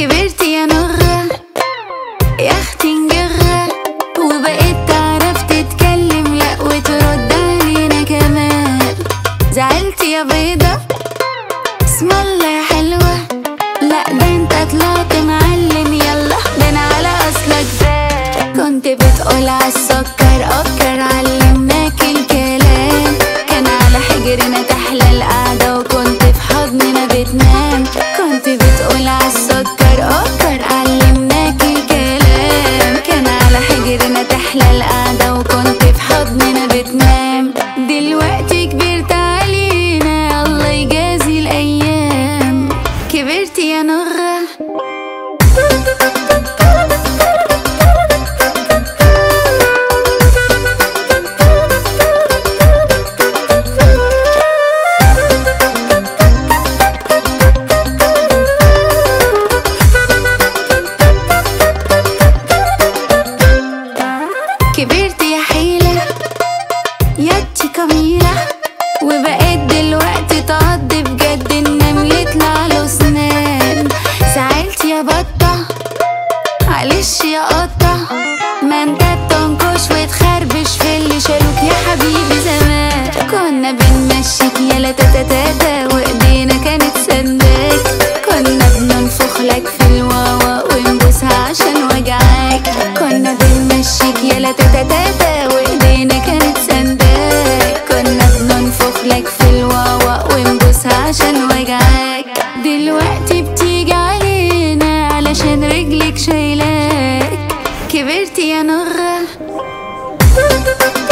كبرت يا نغة يا اختي نجغة وبقيت تعرف تتكلم لا وترد علينا كمان زعلت يا بيضة اسم الله يا حلوة لا ده انت طلعت معلم يلا ده انا على اصلك ده كنت بتقول عالسكر اكر علمناك الكلام كان على حجرنا تحلى القعدة وكنت في حضننا بتنام كنت بتقول عالسكر اكر علمناك الكلام كان على حجرنا تحلى القعدة وكنت في حضننا بتنام دلوقتي كبرت علينا الله يجازي الايام كبرت يا نغة كبرت يا حيلة ياتي كميلة وبقيت دلوقتي تعض بجد النمل يطلع له سنان زعلت يا بطة معلش يا قطة ما انت بتنكش وتخربش في اللي شالوك يا حبيبي زمان كنا بنمشيك يا تاتا تاتا وايدينا كانت سنداك كنا بننفخ لك في الواوا ونبوسها عشان وجعاك كنا بنمشيك يا تاتا تاتا وايدينا كانت سنداك كنا بننفخ لك في الواوا ونبوسها عشان وجعاك دلوقتي بتيجي علينا علشان رجلك شايلاك كبرت يا نغة